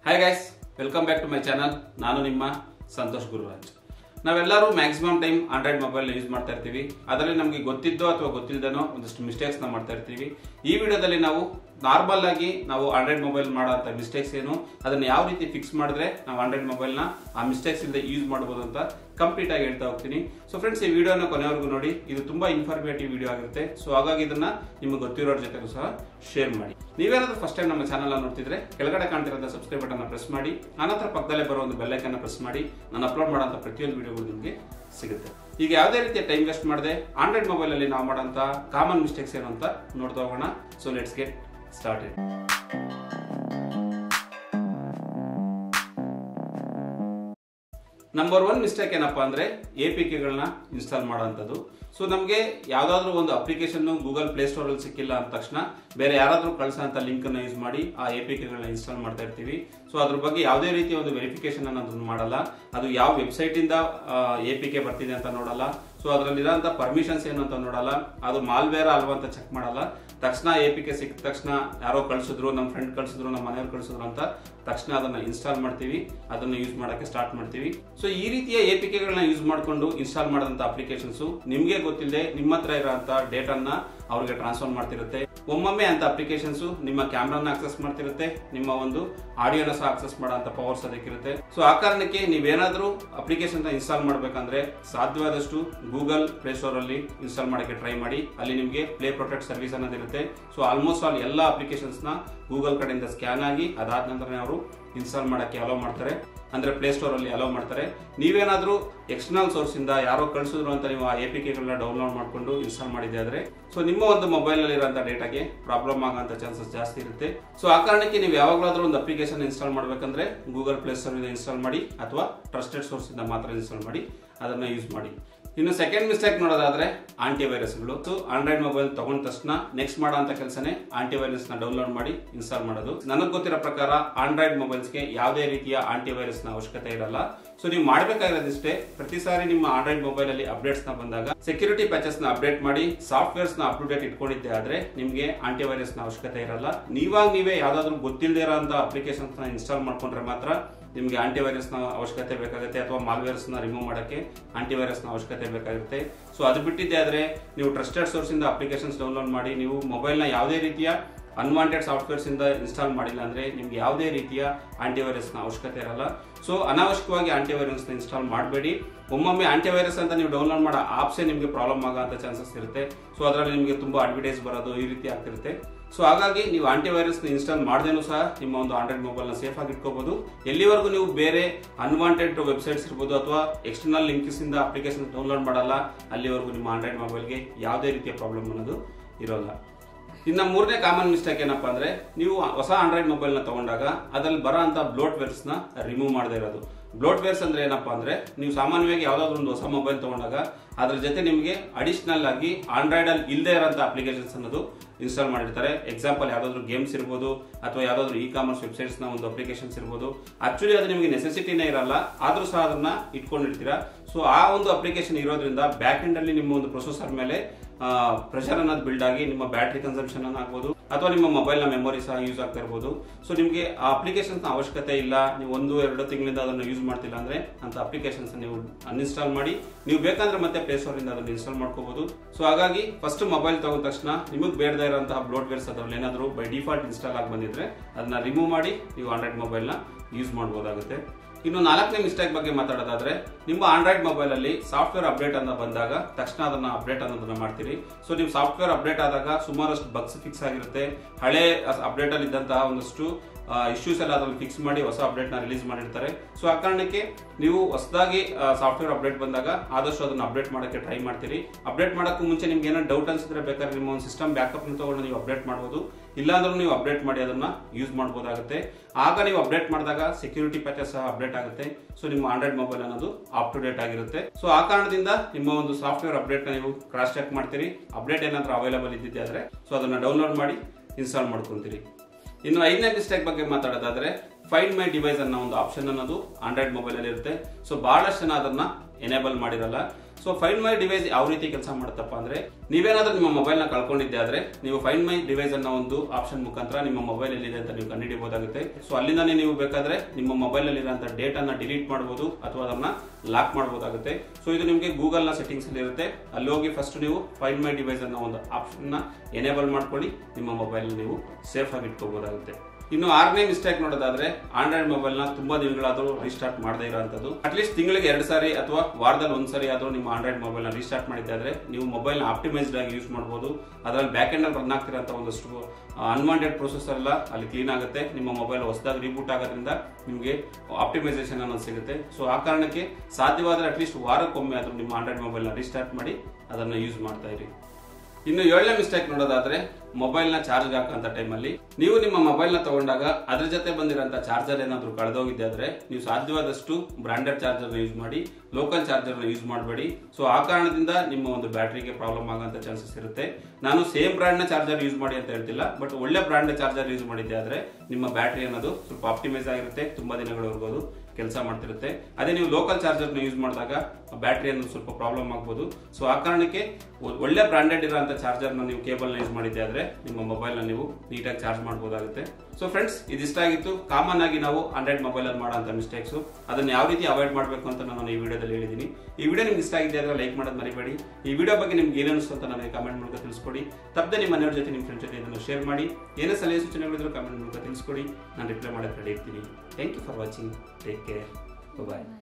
hi guys welcome back to my channel ನಾನು ನಿಮ್ಮ ಸಂತೋಷ್ ಗುರುರಾಜ್ ನಾವೆಲ್ಲರೂ maximum time android mobile use ಮಾಡ್ತಾ ಇರ್ತೀವಿ ಅದರಲ್ಲಿ ನಮಗೆ ಗೊತ್ತಿದ್ದೋ ಅಥವಾ ಗೊತ್ತಿಲ್ಲದೇನೋ ಒಂದಷ್ಟು ಮಿಸ್ಟೇಕ್ಸ್ ನ ಮಾಡ್ತಾ ಇರ್ತೀವಿ ಈ ವಿಡಿಯೋದಲ್ಲಿ ನಾವು ನಾರ್ಮಲ್ ಆಗಿ ನಾವು ಆಂಡ್ರಾಯ್ಡ್ ಮೊಬೈಲ್ ಮಾಡೋಂಥ ಮಿಸ್ಟೇಕ್ಸ್ ಏನು ಅದನ್ನ ಯಾವ ರೀತಿ ಫಿಕ್ಸ್ ಮಾಡಿದ್ರೆ ನಾವು ಆಂಡ್ರಾಯ್ಡ್ ಮೊಬೈಲ್ನ ಆ ಮಿಸ್ಟೇಕ್ಸ್ ಇಲ್ಲದೆ ಯೂಸ್ ಮಾಡ್ಬೋದು ಅಂತ ಕಂಪ್ಲೀಟ್ ಆಗಿ ಹೇಳ್ತಾ ಹೋಗ್ತೀನಿ ಸೊ ಫ್ರೆಂಡ್ಸ್ ಈ ವಿಡಿಯೋನ ಕೊನೆವರೆಗೂ ನೋಡಿ ಇದು ತುಂಬಾ ಇನ್ಫಾರ್ಮೇಟಿವ್ ವಿಡಿಯೋ ಆಗಿರುತ್ತೆ ಸೊ ಹಾಗಾಗಿ ಇದನ್ನ ನಿಮ್ಗೆ ಗೊತ್ತಿರೋರ ಜೊತೆಗೂ ಸಹ ಶೇರ್ ಮಾಡಿ ನೀವೇನಾದ್ರೂ ಫಸ್ಟ್ ಟೈಮ್ ನಮ್ಮ ಚಾನಲ್ ನೋಡ್ತಿದ್ರೆ ಕೆಳಗಡೆ ಕಾಣ್ತಿರೋದ ಸಬ್ಸ್ಕ್ರೈಬ್ ಬಟನ್ ಪ್ರೆಸ್ ಮಾಡಿ ಆನಂತರ ಪಕ್ಕದಲ್ಲೇ ಬರೋ ಒಂದು ಬೆಲ್ಲೈಕನ್ನ ಪ್ರೆಸ್ ಮಾಡಿ ನಾನು ಅಪ್ಲೋಡ್ ಮಾಡೋಂಥ ಪ್ರತಿಯೊಂದು ವಿಡಿಯೋಗಳು ನಿಮಗೆ ಸಿಗುತ್ತೆ ಈಗ ಯಾವುದೇ ರೀತಿಯ ಟೈಮ್ ವೇಸ್ಟ್ ಮಾಡದೆ ಆಂಡ್ರಾಯ್ಡ್ ಮೊಬೈಲ್ ಅಲ್ಲಿ ನಾವು ಮಾಡೋಂಥ ಕಾಮನ್ ಮಿಸ್ಟೇಕ್ಸ್ ಏನು ಅಂತ ನೋಡ್ತಾ ಹೋಗೋಣ so let's get started number one mistake ಏನಪ್ಪಾ ಅಂದ್ರೆ ಎ ಪಿ ಕೆಗಳನ್ನ ಇನ್ಸ್ಟಾಲ್ ಮಾಡೋಂಥದ್ದು ಸೊ ನಮಗೆ ಯಾವ್ದಾದ್ರು ಒಂದು ಅಪ್ಲಿಕೇಶನ್ ಗೂಗಲ್ ಪ್ಲೇ ಸ್ಟೋರ್ ಅಲ್ಲಿ ಸಿಕ್ಕಿಲ್ಲ ಅಂದ ತಕ್ಷಣ ಬೇರೆ ಯಾರಾದ್ರೂ ಕಳ್ಸೋಂಥ ಲಿಂಕ್ ಅನ್ನ ಯೂಸ್ ಮಾಡಿ ಆ ಎ ಪಿ ಕೆಗಳನ್ನ ಇನ್ಸ್ಟಾಲ್ ಮಾಡ್ತಾ ಇರ್ತೀವಿ ಸೊ ಅದ್ರ ಬಗ್ಗೆ ಯಾವುದೇ ರೀತಿಯ ಒಂದು ವೆರಿಫಿಕೇಶನ್ ಅನ್ನೋದನ್ನ ಮಾಡಲ್ಲ ಅದು ಯಾವ ವೆಬ್ಸೈಟ್ ಇಂದ ಎ ಪಿ ಕೆ ಬರ್ತಿದೆ ಅಂತ ನೋಡಲ್ಲ ಸೊ ಅದರಲ್ಲಿರೋಂಥ ಪರ್ಮಿಷನ್ಸ್ ಏನು ಅಂತ ನೋಡಲ್ಲ ಅದು ಮಾಲ್ವೇರ್ ಅಲ್ವಾ ಅಂತ ಚೆಕ್ ಮಾಡಲ್ಲ ತಕ್ಷಣ ಎ ಪಿ ಕೆ ಸಿಕ್ಕ ತಕ್ಷಣ ಯಾರೋ ಕಳ್ಸಿದ್ರು ನಮ್ಮ ಫ್ರೆಂಡ್ ಕಳ್ಸಿದ್ರು ನಮ್ಮ ಮನೆಯವ್ರು ಕಳ್ಸಿದ್ರು ಅಂತ ತಕ್ಷಣ ಅದನ್ನ ಇನ್ಸ್ಟಾಲ್ ಮಾಡ್ತೀವಿ ಅದನ್ನ ಯೂಸ್ ಮಾಡಕ್ಕೆ ಸ್ಟಾರ್ಟ್ ಮಾಡ್ತೀವಿ ಸೊ ಈ ರೀತಿಯ ಎ ಪಿ ಕೆಗಳನ್ನ ಯೂಸ್ ಮಾಡಿಕೊಂಡು ಇನ್ಸ್ಟಾಲ್ ಮಾಡಿದಂತ ಅಪ್ಲಿಕೇಶನ್ಸ್ ನಿಮ್ಗೆ ಗೊತ್ತಿಲ್ಲದೆ ನಿಮ್ಮ ಹತ್ರ ಇರೋಂಥ ಡೇಟಾನ ಅವ್ರಿಗೆ ಟ್ರಾನ್ಸ್ಫರ್ ಮಾಡ್ತಿರುತ್ತೆ ಒಮ್ಮೊಮ್ಮೆ ಅಂತ ಅಪ್ಲಿಕೇಶನ್ಸ್ ನಿಮ್ಮ ಕ್ಯಾಮ್ರಾನ ಆಕ್ಸೆಸ್ ಮಾಡ್ತಿರುತ್ತೆ ನಿಮ್ಮ ಒಂದು ಆಡಿಯೋನ ಸಹ ಆಕ್ಸೆಸ್ ಮಾಡೋಂಥ ಪವರ್ಸ್ ಅದಕ್ಕಿರುತ್ತೆ ಸೊ ಆ ಕಾರಣಕ್ಕೆ ನೀವೇನಾದ್ರೂ ಅಪ್ಲಿಕೇಶನ್ ಇನ್ಸ್ಟಾಲ್ ಮಾಡ್ಬೇಕಂದ್ರೆ ಸಾಧ್ಯವಾದಷ್ಟು ಗೂಗಲ್ ಪ್ಲೇ ಸ್ಟೋರ್ ಅಲ್ಲಿ ಇನ್ಸ್ಟಾಲ್ ಮಾಡಕ್ಕೆ ಟ್ರೈ ಮಾಡಿ ಅಲ್ಲಿ ನಿಮಗೆ ಪ್ಲೇ ಪ್ರೊಟೆಕ್ಟ್ ಸರ್ವಿಸ್ ಅನ್ನೋದಿರುತ್ತೆ ಸೊ ಆಲ್ಮೋಸ್ಟ್ ಆಲ್ ಎಲ್ಲ ಅಪ್ಲಿಕೇಶನ್ಸ್ ನ ಗೂಗಲ್ ಕಡೆಯಿಂದ ಸ್ಕ್ಯಾನ್ ಆಗಿ ಅದಾದ ನಂತರ ಅವರು ಇನ್ಸ್ಟಾಲ್ ಮಾಡಕ್ಕೆ ಅಲೋ ಮಾಡ್ತಾರೆ ಅಂದ್ರೆ ಪ್ಲೇ ಸ್ಟೋರ್ ಅಲ್ಲಿ ಅಲೋ ಮಾಡ್ತಾರೆ ನೀವೇನಾದ್ರೂ ಎಕ್ಸ್ಟರ್ನಲ್ ಸೋರ್ಸ್ ಇಂದ ಯಾರೋ ಕಳಿಸಿದ್ರು ಅಂತ ನೀವು ಆ ಎ ಪಿ ಕೆಗಳನ್ನ ಡೌನ್ಲೋಡ್ ಮಾಡ್ಕೊಂಡು ಇನ್ಸ್ಟಾಲ್ ಮಾಡಿದೆ ಆದ್ರೆ ಸೊ ನಿಮ್ಮ ಒಂದು ಮೊಬೈಲ್ ಅಲ್ಲಿ ಇರುವಂತ ಡೇಟಾಗೆ ಪ್ರಾಬ್ಲಮ್ ಆಗೋಂಥ ಚಾನ್ಸಸ್ ಜಾಸ್ತಿ ಇರುತ್ತೆ ಸೊ ಆ ಕಾರಣಕ್ಕೆ ನೀವು ಯಾವಾಗಲಾದ್ರೂ ಒಂದು ಅಪ್ಲಿಕೇಶನ್ ಇನ್ಸ್ಟಾಲ್ ಮಾಡ್ಬೇಕಂದ್ರೆ ಗೂಗಲ್ ಪ್ಲೇ ಸ್ಟೋರ್ ಇಂದ ಇನ್ಸ್ಟಾಲ್ ಮಾಡಿ ಅಥವಾ ಟ್ರಸ್ಟೆಡ್ ಸೋರ್ಸ್ ಇಂದ ಮಾತ್ರ ಇನ್ಸ್ಟಾಲ್ ಮಾಡಿ ಅದನ್ನ ಯೂಸ್ ಮಾಡಿ ಇನ್ನು ಸೆಕೆಂಡ್ ಮಿಸ್ಟೇಕ್ ನೋಡೋದಾದ್ರೆ ಆಂಟಿ ವೈರಸ್ಗಳು ಸೊ ಆಂಡ್ರಾಯ್ಡ್ ಮೊಬೈಲ್ ತಗೊಂಡ ತಕ್ಷಣ ನೆಕ್ಸ್ಟ್ ಮಾಡೋ ಅಂತ ಕೆಲಸನೇ ಆಂಟಿ ವೈರಸ್ ನ ಡೌನ್ಲೋಡ್ ಮಾಡಿ ಇನ್ಸ್ಟಾಲ್ ಮಾಡೋದು ನನಗೆ ಗೊತ್ತಿರೋ ಪ್ರಕಾರ ಆಂಡ್ರಾಯ್ಡ್ ಮೊಬೈಲ್ಸ್ಗೆ ಯಾವುದೇ ರೀತಿಯ ಆಂಟಿ ವೈರಸ್ ನ ಅವಶ್ಯಕತೆ ಇರಲ್ಲ ಸೊ ನೀವು ಮಾಡಬೇಕಾಗಿರೋದಿಷ್ಟೇ ಪ್ರತಿ ಸಾರಿ ನಿಮ್ಮ ಆಂಡ್ರಾಯ್ಡ್ ಮೊಬೈಲ್ ಅಲ್ಲಿ ಅಪ್ಡೇಟ್ಸ್ ನ ಬಂದಾಗ ಸೆಕ್ಯೂರಿಟಿ ಪ್ಯಾಚಸ್ ನ ಅಪ್ಡೇಟ್ ಮಾಡಿ ಸಾಫ್ಟ್ವೇರ್ಸ್ ನ ಅಪ್ ಟು ಡೇಟ್ ಇಟ್ಕೊಂಡಿದ್ದೆ ಆದ್ರೆ ನಿಮಗೆ ಆಂಟಿ ವೈರಸ್ ನ ಅವಶ್ಯಕತೆ ಇರಲ್ಲ ನೀವಾಗ ನೀವೇ ಯಾವ್ದಾದ್ರು ಗೊತ್ತಿಲ್ಲದೆ ಇರೋ ಅಪ್ಲಿಕೇಶನ್ಸ್ ನ ಇನ್ಸ್ಟಾಲ್ ಮಾಡ್ಕೊಂಡ್ರೆ ಮಾತ್ರ ನಿಮಗೆ ಆಂಟಿವೈರಸ್ ನ ಅವಶ್ಯಕತೆ ಬೇಕಾಗುತ್ತೆ ಅಥವಾ ಮಾಲ್ವೇರ್ಸ್ ನ ರಿಮೂವ್ ಮಾಡಕ್ಕೆ ಆಂಟಿವೈರಸ್ ನ ಅವಶ್ಯಕತೆ ಬೇಕಾಗುತ್ತೆ ಸೊ ಅದು ಬಿಟ್ಟಿದ್ದೆ ಆದ್ರೆ ನೀವು ಟ್ರಸ್ಟೆಡ್ ಸೋರ್ಸ್ ಇಂದ ಅಪ್ಲಿಕೇಶನ್ಸ್ ಡೌನ್ಲೋಡ್ ಮಾಡಿ ನೀವು ಮೊಬೈಲ್ ನ ಯಾವುದೇ ರೀತಿಯ ಅನ್ವಾಂಟೆಡ್ ಸಾಫ್ಟ್ವೇರ್ಸ್ ಇಂದ ಇನ್ಸ್ಟಾಲ್ ಮಾಡಿಲ್ಲ ಅಂದ್ರೆ ನಿಮ್ಗೆ ಯಾವುದೇ ರೀತಿಯ ಆಂಟಿವೈರಸ್ ನ ಅವಶ್ಯಕತೆ ಇರಲ್ಲ ಸೊ ಅನಾವಶ್ಯಕವಾಗಿ ಆಂಟಿವೈರಸ್ ನ ಇನ್ಸ್ಟಾಲ್ ಮಾಡಬೇಡಿ ಒಮ್ಮೊಮ್ಮೆ ಆಂಟಿವೈರಸ್ ಅಂತ ನೀವು ಡೌನ್ಲೋಡ್ ಮಾಡೋ ಆಪ್ಸೇ ನಿಮಗೆ ಪ್ರಾಬ್ಲಮ್ ಆಗೋ ಚಾನ್ಸಸ್ ಇರುತ್ತೆ ಸೊ ಅದರಲ್ಲಿ ನಿಮಗೆ ತುಂಬಾ ಅಡ್ವರ್ಟೈಸ್ ಬರೋದು ಈ ರೀತಿ ಆಗ್ತಿರುತ್ತೆ ಸೊ ಹಾಗಾಗಿ ನೀವು ಆಂಟಿವೈರಸ್ ಇನ್ಸ್ಟಾಲ್ ಮಾಡದೇನು ಸಹ ನಿಮ್ಮ ಒಂದು ಆಂಡ್ರಾಯ್ಡ್ ಮೊಬೈಲ್ ನ ಸೇಫ್ ಆಗಿ ಇಟ್ಕೋಬಹುದು ಎಲ್ಲಿವರೆಗೂ ನೀವು ಬೇರೆ ಅನ್ವಾಂಟೆಡ್ ವೆಬ್ಸೈಟ್ಸ್ ಇರ್ಬೋದು ಅಥವಾ ಎಕ್ಸ್ಟರ್ನಲ್ ಲಿಂಕ್ಸ್ ಇಂದ ಅಪ್ಲಿಕೇಶನ್ ಡೌನ್ಲೋಡ್ ಮಾಡಲ್ಲ ಅಲ್ಲಿವರೆಗೂ ನಿಮ್ಮ ಆಂಡ್ರಾಯ್ಡ್ ಮೊಬೈಲ್ಗೆ ಯಾವುದೇ ರೀತಿಯ ಪ್ರಾಬ್ಲಮ್ ಅನ್ನೋದು ಇರೋಲ್ಲ ಇನ್ನು ಮೂರನೇ ಕಾಮನ್ ಮಿಸ್ಟೇಕ್ ಏನಪ್ಪಾ ಅಂದ್ರೆ ನೀವು ಹೊಸ ಆಂಡ್ರಾಯ್ಡ್ ಮೊಬೈಲ್ ನ ತಗೊಂಡಾಗ ಅದ್ರಲ್ಲಿ ಬರೋ ಅಂತ ಬ್ಲೋಟ್ ವೇರ್ಸ್ ನ ರಿಮೂವ್ ಮಾಡದೇ ಇರೋದು ಬ್ಲೋಟ್ ವೇರ್ಸ್ ಅಂದ್ರೆ ಏನಪ್ಪಾ ಅಂದ್ರೆ ನೀವು ಸಾಮಾನ್ಯವಾಗಿ ಯಾವ್ದಾದ್ರು ಒಂದು ಹೊಸ ಮೊಬೈಲ್ ತಗೊಂಡಾಗ ಅದ್ರ ಜೊತೆ ನಿಮಗೆ ಅಡಿಷನಲ್ ಆಗಿ ಆಂಡ್ರಾಯ್ಡ್ ಅಲ್ಲಿ ಇಲ್ಲದೆ ಇರೋಂಥ ಅಪ್ಲಿಕೇಶನ್ಸ್ ಅನ್ನೋದು ಇನ್ಸ್ಟಾಲ್ ಮಾಡಿರ್ತಾರೆ ಎಕ್ಸಾಂಪಲ್ ಯಾವ್ದಾದ್ರು ಗೇಮ್ಸ್ ಇರ್ಬೋದು ಅಥವಾ ಯಾವ್ದಾದ್ರು ಇ ಕಾಮರ್ಸ್ ವೆಬ್ಸೈಟ್ಸ್ ನ ಒಂದು ಅಪ್ಲಿಕೇಶನ್ಸ್ ಇರ್ಬೋದು ಆಕ್ಚುಲಿ ಅದು ನಿಮಗೆ ನೆಸೆಸಿಟಿನೇ ಇರಲ್ಲ ಆದ್ರೂ ಸಹ ಅದನ್ನ ಇಟ್ಕೊಂಡಿರ್ತೀರಾ ಸೊ ಆ ಒಂದು ಅಪ್ಲಿಕೇಶನ್ ಇರೋದ್ರಿಂದ ಬ್ಯಾಕ್ ಎಂಡ್ ಅಲ್ಲಿ ನಿಮ್ಮ ಒಂದು ಪ್ರೊಸೆಸರ್ ಮೇಲೆ ಪ್ರೆಷರ್ ಅನ್ನೋದು ಬಿಲ್ಡ್ ಆಗಿ ನಿಮ್ಮ ಬ್ಯಾಟ್ರಿ ಕನ್ಸಂಪ್ಷನ್ ಅನ್ನ ಆಗ್ಬೋದು ಅಥವಾ ನಿಮ್ಮ ಮೊಬೈಲ್ ನ ಮೆಮೊರಿ ಸಹ ಯೂಸ್ ಆಗ್ತಾ ಇರ್ಬೋದು ಸೊ ನಿಮಗೆ ಆ ಅಪ್ಲಿಕೇಶನ್ಸ್ ಅವಶ್ಯಕತೆ ಇಲ್ಲ ನೀವು ಒಂದು ಎರಡು ತಿಂಗಳಿಂದ ಅದನ್ನು ಯೂಸ್ ಮಾಡ್ತಿಲ್ಲ ಅಂದ್ರೆ ಅಂತ ಅಪ್ಲಿಕೇಶನ್ಸ್ ನೀವು ಅನ್ಇನ್ಸ್ಟಾಲ್ ಮಾಡಿ ನೀವು ಬೇಕಂದ್ರೆ ಮತ್ತೆ ಪ್ಲೇ ಸ್ಟೋರ್ ಇಂದ ಅದನ್ನು ಇನ್ಸ್ಟಾಲ್ ಮಾಡ್ಕೋಬಹುದು ಸೊ ಹಾಗಾಗಿ ಫಸ್ಟ್ ಮೊಬೈಲ್ ತಗೊಂಡ ತಕ್ಷಣ ನಿಮಗೆ ಬೇಡದೇ ಇರುವಂತಹ ಬ್ಲೋಟ್ ವೇರ್ಸ್ ಅದರಲ್ಲಿ ಏನಾದರೂ ಬೈ ಡಿಫಾಲ್ಟ್ ಇನ್ಸ್ಟಾಲ್ ಆಗಿ ಬಂದಿದ್ರೆ ಅದನ್ನ ರಿಮೂವ್ ಮಾಡಿ ನೀವು ಆಂಡ್ರಾಯ್ಡ್ ಮೊಬೈಲ್ ನ ಯೂಸ್ ಮಾಡಬಹುದಾಗುತ್ತೆ ಇನ್ನು ನಾಲ್ಕನೇ ಮಿಸ್ಟೇಕ್ ಬಗ್ಗೆ ಮಾತಾಡೋದಾದ್ರೆ ನಿಮ್ಮ ಆಂಡ್ರಾಯ್ಡ್ ಮೊಬೈಲ್ ಅಲ್ಲಿ ಸಾಫ್ಟ್ವೇರ್ ಅಪ್ಡೇಟ್ ಅಂತ ಬಂದಾಗ ತಕ್ಷಣ ಅದನ್ನ ಅಪ್ಡೇಟ್ ಅನ್ನೋದನ್ನ ಮಾಡ್ತೀರಿ ಸೊ ನೀವು ಸಾಫ್ಟ್ವೇರ್ ಅಪ್ಡೇಟ್ ಆದಾಗ ಸುಮಾರಷ್ಟು ಬಗ್ಸ್ ಫಿಕ್ಸ್ ಆಗಿರುತ್ತೆ ಹಳೆ ಅಪ್ಡೇಟ್ ಅಲ್ಲಿ ಇದ್ದಂತಹ ಒಂದಷ್ಟು ಇಶ್ಯೂಸ್ ಎಲ್ಲ ಅದ್ರಲ್ಲಿ ಫಿಕ್ಸ್ ಮಾಡಿ ಹೊಸ ಅಪ್ಡೇಟ್ ನ ರಿಲೀಸ್ ಮಾಡಿರ್ತಾರೆ ಸೊ ಆ ಕಾರಣಕ್ಕೆ ನೀವು ಹೊಸದಾಗಿ ಸಾಫ್ಟ್ವೇರ್ ಅಪ್ಡೇಟ್ ಬಂದಾಗ ಆದಷ್ಟು ಅದನ್ನ ಅಪ್ಡೇಟ್ ಮಾಡಕ್ಕೆ ಟ್ರೈ ಮಾಡ್ತೀರಿ ಅಪ್ಡೇಟ್ ಮಾಡಕ್ಕೂ ಮುಂಚೆ ನಿಮ್ಗೆ ಏನೋ ಡೌಟ್ ಅನ್ಸಿದ್ರೆ ಬೇಕಾದ್ರೆ ನಿಮ್ಮ ಒಂದು ಸಿಸ್ಟಮ್ ಬ್ಯಾಕಪ್ ತಗೊಂಡು ನೀವು ಅಪ್ಡೇಟ್ ಮಾಡಬಹುದು ಇಲ್ಲಾಂದ್ರೂ ನೀವು ಅಪ್ಡೇಟ್ ಮಾಡಿ ಅದನ್ನ ಯೂಸ್ ಮಾಡಬಹುದಾಗುತ್ತೆ ಆಗ ನೀವು ಅಪ್ಡೇಟ್ ಮಾಡಿದಾಗ ಸೆಕ್ಯೂರಿಟಿ ಪ್ಯಾಚಸ್ ಸಹ ಅಪ್ಡೇಟ್ ಆಗುತ್ತೆ ಸೊ ನಿಮ್ಮ ಆಂಡ್ರಾಯ್ಡ್ ಮೊಬೈಲ್ ಅನ್ನೋದು ಅಪ್ ಟು ಡೇಟ್ ಆಗಿರುತ್ತೆ ಸೊ ಆ ಕಾರಣದಿಂದ ನಿಮ್ಮ ಒಂದು ಸಾಫ್ಟ್ವೇರ್ ಅಪ್ಡೇಟ್ ನ ನೀವು ಕ್ರಾಸ್ ಚೆಕ್ ಮಾಡ್ತೀರಿ ಅಪ್ಡೇಟ್ ಏನಾದ್ರೂ ಅವೈಲೇಬಲ್ ಇದ್ದಿದ್ದೆ ಆದ್ರೆ ಸೊ ಅದನ್ನ ಡೌನ್ಲೋಡ್ ಮಾಡಿ ಇನ್ಸ್ಟಾಲ್ ಮಾಡ್ಕೊಂತೀರಿ ಇನ್ನು ಐದನೇ ಮಿಸ್ಟೇಕ್ ಬಗ್ಗೆ ಮಾತಾಡೋದಾದ್ರೆ ಫೈಂಡ್ ಮೈ ಡಿವೈಸ್ ಅನ್ನೋ ಒಂದು ಆಪ್ಷನ್ ಅನ್ನೋದು ಆಂಡ್ರಾಯ್ಡ್ ಮೊಬೈಲ್ ಅಲ್ಲಿ ಇರುತ್ತೆ ಸೊ ಬಹಳಷ್ಟು ಜನ ಅದನ್ನ ಎನೇಬಲ್ ಮಾಡಿರಲ್ಲ ಸೊ ಫೈಂಡ್ ಮೈ ಡಿವೈಸ್ ಯಾವ ರೀತಿ ಕೆಲಸ ಮಾಡುತ್ತಪ್ಪ ಅಂದ್ರೆ ನೀವೇನಾದ್ರೂ ನಿಮ್ಮ ಮೊಬೈಲ್ ನ ಕಳ್ಕೊಂಡಿದ್ದೆ ಆದ್ರೆ ನೀವು ಫೈಂಡ್ ಮೈ ಡಿವೈಸ್ ಅನ್ನೋ ಒಂದು ಆಪ್ಷನ್ ಮುಖಾಂತರ ನಿಮ್ಮ ಮೊಬೈಲ್ ಎಲ್ಲಿದೆ ಅಂತ ನೀವು ಕಂಡುಹಿಡಿಯಬಹುದಾಗುತ್ತೆ ಸೊ ಅಲ್ಲಿಂದಾನೇ ನೀವು ಬೇಕಾದ್ರೆ ನಿಮ್ಮ ಮೊಬೈಲ್ ಅಲ್ಲಿ ಇರುವಂತಹ ಡೇಟಾನ ಡಿಲೀಟ್ ಮಾಡಬಹುದು ಅಥವಾ ಅದನ್ನ ಲಾಕ್ ಮಾಡಬಹುದಾಗುತ್ತೆ ಸೊ ಇದು ನಿಮಗೆ ಗೂಗಲ್ ನ ಸೆಟ್ಟಿಂಗ್ಸ್ ಅಲ್ಲಿ ಇರುತ್ತೆ ಅಲ್ಲಿ ಹೋಗಿ ಫಸ್ಟ್ ನೀವು ಫೈಂಡ್ ಮೈ ಡಿವೈಸ್ ಅನ್ನೋ ಒಂದು ಆಪ್ಷನ್ ನ ಎನೇಬಲ್ ಮಾಡ್ಕೊಳ್ಳಿ ನಿಮ್ಮ ಮೊಬೈಲ್ ನೀವು ಸೇಫ್ ಆಗಿ ಇಟ್ಕೋಬಹುದಾಗುತ್ತೆ ಇನ್ನು ಆರನೇ ಮಿಸ್ಟೇಕ್ ನೋಡೋದಾದ್ರೆ ಆಂಡ್ರಾಯ್ಡ್ ಮೊಬೈಲ್ ನ ತುಂಬಾ ದಿನಗಳಾದ್ರೂ ರೀಸ್ಟಾರ್ಟ್ ಮಾಡದೇ ಇರೋಂಥದ್ದು ಅಟ್ಲೀಸ್ಟ್ ತಿಂಗಳಿಗೆ ಎರಡು ಸಾರಿ ಅಥವಾ ವಾರದಲ್ಲಿ ಒಂದ್ ಸಾರಿ ಆದ್ರೂ ನಿಮ್ಮ ಆಂಡ್ರಾಯ್ಡ್ ಮೊಬೈಲ್ ನ ರೀಸ್ಟಾರ್ಟ್ ಮಾಡಿದ್ದಾದ್ರೆ ನೀವು ಮೊಬೈಲ್ ನ ಆಪ್ಟಿಮೈಸ್ಡ್ ಆಗಿ ಯೂಸ್ ಮಾಡಬಹುದು ಅದರಲ್ಲಿ ಬ್ಯಾಕ್ ಎಂಡ್ ಅಲ್ಲಿ ರನ್ ಆಗ್ತಿರೋಂಥ ಒಂದಷ್ಟು ಅನ್ವಾಂಟೆಡ್ ಪ್ರೊಸೆಸ್ ಎಲ್ಲ ಅಲ್ಲಿ ಕ್ಲೀನ್ ಆಗುತ್ತೆ ನಿಮ್ಮ ಮೊಬೈಲ್ ಹೊಸದಾಗಿ ರೀಬೂಟ್ ಆಗೋದ್ರಿಂದ ನಿಮಗೆ ಆಪ್ಟಿಮೈಸೇಷನ್ ಅನ್ನೋದು ಸಿಗುತ್ತೆ ಸೊ ಆ ಕಾರಣಕ್ಕೆ ಸಾಧ್ಯವಾದ್ರೆ ಅಟ್ಲೀಸ್ಟ್ ವಾರಕ್ಕೊಮ್ಮೆ ಆದ್ರೂ ನಿಮ್ಮ ಆಂಡ್ರಾಯ್ಡ್ ಮೊಬೈಲ್ ನ ರೀಸ್ಟಾರ್ಟ್ ಮಾಡಿ ಅದನ್ನ ಯೂಸ್ ಮಾಡ್ತಾ ಇರಿ ಇನ್ನು ಏಳನೇ ಮಿಸ್ಟೇಕ್ ನೋಡೋದಾದ್ರೆ ಮೊಬೈಲ್ ನ ಚಾರ್ಜ್ ಹಾಕಂತ ಟೈಮಲ್ಲಿ ನೀವು ನಿಮ್ಮ ಮೊಬೈಲ್ ನ ತಗೊಂಡಾಗ ಅದ್ರ ಜೊತೆ ಬಂದಿರೋಂಥ ಚಾರ್ಜರ್ ಏನಾದ್ರು ಕಳೆದೋಗಿದ್ದೆ ಆದ್ರೆ ನೀವು ಸಾಧ್ಯವಾದಷ್ಟು ಬ್ರಾಂಡೆಡ್ ಚಾರ್ಜರ್ ಯೂಸ್ ಮಾಡಿ ಲೋಕಲ್ ಚಾರ್ಜರ್ ಯೂಸ್ ಮಾಡಬೇಡಿ ಸೊ ಆ ಕಾರಣದಿಂದ ನಿಮ್ಮ ಒಂದು ಬ್ಯಾಟ್ರಿಗೆ ಪ್ರಾಬ್ಲಮ್ ಆಗೋಂಥ ಚಾನ್ಸಸ್ ಇರುತ್ತೆ ನಾನು ಸೇಮ್ ಬ್ರಾಂಡ್ ನ ಚಾರ್ಜರ್ ಯೂಸ್ ಮಾಡಿ ಅಂತ ಹೇಳ್ತಿಲ್ಲ ಬಟ್ ಒಳ್ಳೆ ಬ್ರಾಂಡ್ ಚಾರ್ಜರ್ ಯೂಸ್ ಮಾಡಿದ್ದೆ ಆದ್ರೆ ನಿಮ್ಮ ಬ್ಯಾಟ್ರಿ ಅನ್ನೋದು ಸ್ವಲ್ಪ ಆಪ್ಟಿಮೈಸ್ ಆಗಿರುತ್ತೆ ತುಂಬಾ ದಿನಗಳವರೆಗೂ ಅದು ಕೆಲಸ ಮಾಡ್ತಿರುತ್ತೆ ಅದೇ ನೀವು ಲೋಕಲ್ ಚಾರ್ಜರ್ ಯೂಸ್ ಮಾಡಿದಾಗ ಬ್ಯಾಟ್ರಿ ಅನ್ನೋದು ಸ್ವಲ್ಪ ಪ್ರಾಬ್ಲಮ್ ಆಗ್ಬೋದು ಸೊ ಆ ಕಾರಣಕ್ಕೆ ಒ- ಒಳ್ಳೆ ಬ್ರಾಂಡೆಡ್ ಇರೋಂಥ ಚಾರ್ಜರ್ ನೀವು ಕೇಬಲ್ ಯೂಸ್ ಮಾಡಿದ್ದೆ ಆದ್ರೆ ನಿಮ್ಮ ಮೊಬೈಲ್ ನ ನೀವು ನೀಟಾಗಿ ಚಾರ್ಜ್ ಮಾಡಬಹುದಾಗುತ್ತೆ ಸೊ ಫ್ರೆಂಡ್ಸ್ ಇದಿಷ್ಟ ಆಗಿತ್ತು ಕಾಮನ್ ಆಗಿ ನಾವು ಆಂಡ್ರಾಯ್ಡ್ ಮೊಬೈಲ್ ಅಲ್ಲಿ ಮಾಡೋಂಥ ಮಿಸ್ಟೇಕ್ಸ್ ಅದನ್ನ ಯಾವ ರೀತಿ ಅವಾಯ್ಡ್ ಮಾಡಬೇಕು ಅಂತ ನಾನು ಈ ವಿಡಿಯೋದಲ್ಲಿ ಹೇಳಿದ್ದೀನಿ ಈ ವಿಡಿಯೋ ನಿಮ್ಗೆ ಇಷ್ಟ ಆಗಿದೆ ಅಂದ್ರೆ ಲೈಕ್ ಮಾಡೋದು ಮರಿಬೇಡಿ ಈ ವಿಡಿಯೋ ಬಗ್ಗೆ ನಿಮ್ಗೆ ಏನು ಅನಿಸ್ತು ಅಂತ ನನಗೆ ಕಮೆಂಟ್ ಮೂಲಕ ತಿಳಿಸ್ಕೊಡಿ ತಪ್ಪದೆ ನಿಮ್ಮ ಮನೆಯವ್ರ ಜೊತೆ ನಿಮ್ಮ ಫ್ರೆಂಡ್ ಜೊತೆ ಇದನ್ನು ಶೇರ್ ಮಾಡಿ ಏನೇ ಸಲಹೆ ಸೂಚನೆಗಳಿದ್ರು ಕಮೆಂಟ್ ಮೂಲಕ ತಿಳಿಸ್ಕೊಡಿ ನಾನು ರಿಪ್ಲೈ ಮಾಡೋಕೆ ರೆಡಿ ಇರ್ತೀನಿ thank you for watching take care bye